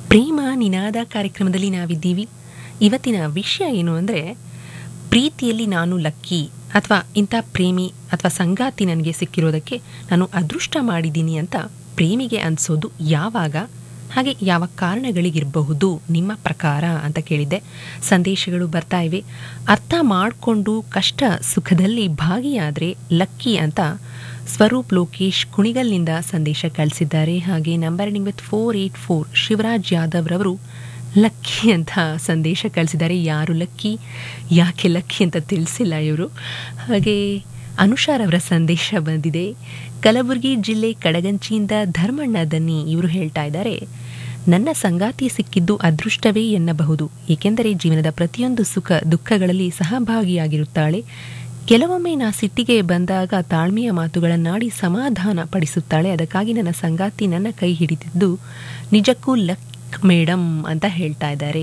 ಪ್ರೇಮ ನಿನಾದ ಕಾರ್ಯಕ್ರಮದಲ್ಲಿ ನಾವಿದ್ದೀವಿ ಇವತ್ತಿನ ವಿಷಯ ಏನು ಅಂದರೆ ಪ್ರೀತಿಯಲ್ಲಿ ನಾನು ಲಕ್ಕಿ ಅಥವಾ ಇಂಥ ಪ್ರೇಮಿ ಅಥವಾ ಸಂಗಾತಿ ನನಗೆ ಸಿಕ್ಕಿರೋದಕ್ಕೆ ನಾನು ಅದೃಷ್ಟ ಮಾಡಿದ್ದೀನಿ ಅಂತ ಪ್ರೇಮಿಗೆ ಅನಿಸೋದು ಯಾವಾಗ ಹಾಗೆ ಯಾವ ಕಾರಣಗಳಿಗಿರಬಹುದು ನಿಮ್ಮ ಪ್ರಕಾರ ಅಂತ ಕೇಳಿದ್ದೆ ಸಂದೇಶಗಳು ಬರ್ತಾ ಇವೆ ಅರ್ಥ ಮಾಡಿಕೊಂಡು ಕಷ್ಟ ಸುಖದಲ್ಲಿ ಭಾಗಿಯಾದರೆ ಲಕ್ಕಿ ಅಂತ ಸ್ವರೂಪ್ ಲೋಕೇಶ್ ಕುಣಿಗಲ್ನಿಂದ ಸಂದೇಶ ಕಳಿಸಿದ್ದಾರೆ ಹಾಗೆ number ending with four eight four Shivaraj Yadav ರವರು ಲಕ್ಕಿ ಅಂತ ಸಂದೇಶ ಕಳಿಸಿದ್ದಾರೆ ಯಾರು ಲಕ್ಕಿ ಯಾಕೆ ಲಕ್ಕಿ ಅಂತ ತಿಳಿಸಿಲ್ಲ ಇವರು ಹಾಗೆ ಅನುಷಾರ್ ಅವರ ಸಂದೇಶ ಬಂದಿದೆ ಕಲಬುರಗಿ ಜಿಲ್ಲೆ ಕಡಗಂಚಿಯಿಂದ ಧರ್ಮಣ್ಣ ದನ್ನಿ ಇವರು ಹೇಳ್ತಾ ಇದ್ದಾರೆ ನನ್ನ ಸಂಗಾತಿ ಸಿಕ್ಕಿದ್ದು ಅದೃಷ್ಟವೇ ಎನ್ನಬಹುದು ಏಕೆಂದರೆ ಜೀವನದ ಪ್ರತಿಯೊಂದು ಸುಖ ದುಃಖಗಳಲ್ಲಿ ಸಹಭಾಗಿಯಾಗಿರುತ್ತಾಳೆ ಕೆಲವೊಮ್ಮೆ ನಾ ಸಿಟ್ಟಿಗೆ ಬಂದಾಗ ತಾಳ್ಮೆಯ ಮಾತುಗಳನ್ನಾಡಿ ಸಮಾಧಾನ ಪಡಿಸುತ್ತಾಳೆ ಅದಕ್ಕಾಗಿ ನನ್ನ ಸಂಗಾತಿ ನನ್ನ ಕೈ ಹಿಡಿದಿದ್ದು ನಿಜಕ್ಕೂ ಲಕ್ ಮೇಡಮ್ ಅಂತ ಹೇಳ್ತಾ ಇದ್ದಾರೆ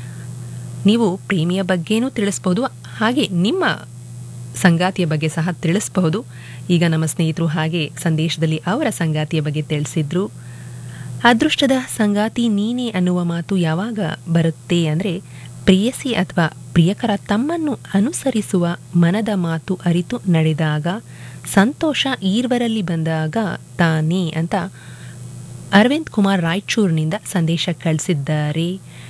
ನೀವು ಪ್ರೇಮಿಯ ಬಗ್ಗೆನೂ ತಿಳಿಸ್ಬೋದು ಹಾಗೆ ನಿಮ್ಮ ಸಂಗಾತಿಯ ಬಗ್ಗೆ ಸಹ ತಿಳಿಸಬಹುದು ಈಗ ನಮ್ಮ ಸ್ನೇಹಿತರು ಹಾಗೆ ಸಂದೇಶದಲ್ಲಿ ಅವರ ಸಂಗಾತಿಯ ಬಗ್ಗೆ ತಿಳಿಸಿದ್ರು ಅದೃಷ್ಟದ ಸಂಗಾತಿ ನೀನೇ ಅನ್ನುವ ಮಾತು ಯಾವಾಗ ಬರುತ್ತೆ ಅಂದರೆ ಪ್ರೇಯಸಿ ಅಥವಾ ಪ್ರಿಯಕರ ತಮ್ಮನ್ನು ಅನುಸರಿಸುವ ಮನದ ಮಾತು ಅರಿತು ನಡೆದಾಗ ಸಂತೋಷ ಈರ್ವರಲ್ಲಿ ಬಂದಾಗ ತಾನೇ ಅಂತ ಅರವಿಂದ್ ಕುಮಾರ್ ರಾಯಚೂರಿನಿಂದ ಸಂದೇಶ ಕಳಿಸಿದ್ದಾರೆ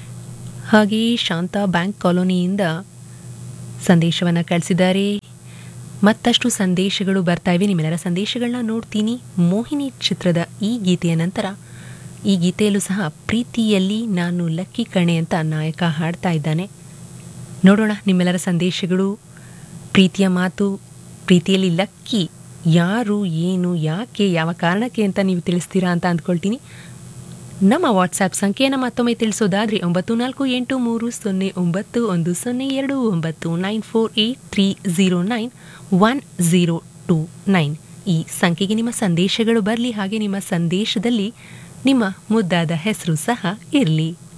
ಹಾಗೆಯೇ ಶಾಂತಾ ಬ್ಯಾಂಕ್ ಕಾಲೋನಿಯಿಂದ ಸಂದೇಶವನ್ನು ಕಳಿಸಿದ್ದಾರೆ ಮತ್ತಷ್ಟು ಸಂದೇಶಗಳು ಬರ್ತಾ ಇವೆ ನಿಮ್ಮೆಲ್ಲರ ಸಂದೇಶಗಳನ್ನ ನೋಡ್ತೀನಿ ಮೋಹಿನಿ ಚಿತ್ರದ ಈ ಗೀತೆಯ ನಂತರ ಈ ಗೀತೆಯಲ್ಲೂ ಸಹ ಪ್ರೀತಿಯಲ್ಲಿ ನಾನು ಲಕ್ಕಿ ಕಣೆ ಅಂತ ನಾಯಕ ಹಾಡ್ತಾ ಇದ್ದಾನೆ ನೋಡೋಣ ನಿಮ್ಮೆಲ್ಲರ ಸಂದೇಶಗಳು ಪ್ರೀತಿಯ ಮಾತು ಪ್ರೀತಿಯಲ್ಲಿ ಲಕ್ಕಿ ಯಾರು ಏನು ಯಾಕೆ ಯಾವ ಕಾರಣಕ್ಕೆ ಅಂತ ನೀವು ತಿಳಿಸ್ತೀರಾ ಅಂತ ಅಂದ್ಕೊಳ್ತೀನಿ ನಮ್ಮ ವಾಟ್ಸ್ಆ್ಯಪ್ ಸಂಖ್ಯೆಯನ್ನು ಮತ್ತೊಮ್ಮೆ ತಿಳಿಸೋದಾದರೆ ಒಂಬತ್ತು ನಾಲ್ಕು ಎಂಟು ಮೂರು ಸೊನ್ನೆ ಒಂಬತ್ತು ಒಂದು ಸೊನ್ನೆ ಎರಡು ಒಂಬತ್ತು nine four eight three zero nine one zero two nine ಈ ಸಂಖ್ಯೆಗೆ ನಿಮ್ಮ ಸಂದೇಶಗಳು ಬರಲಿ ಹಾಗೆ ನಿಮ್ಮ ಸಂದೇಶದಲ್ಲಿ ನಿಮ್ಮ ಮುದ್ದಾದ ಹೆಸರು ಸಹ ಇರಲಿ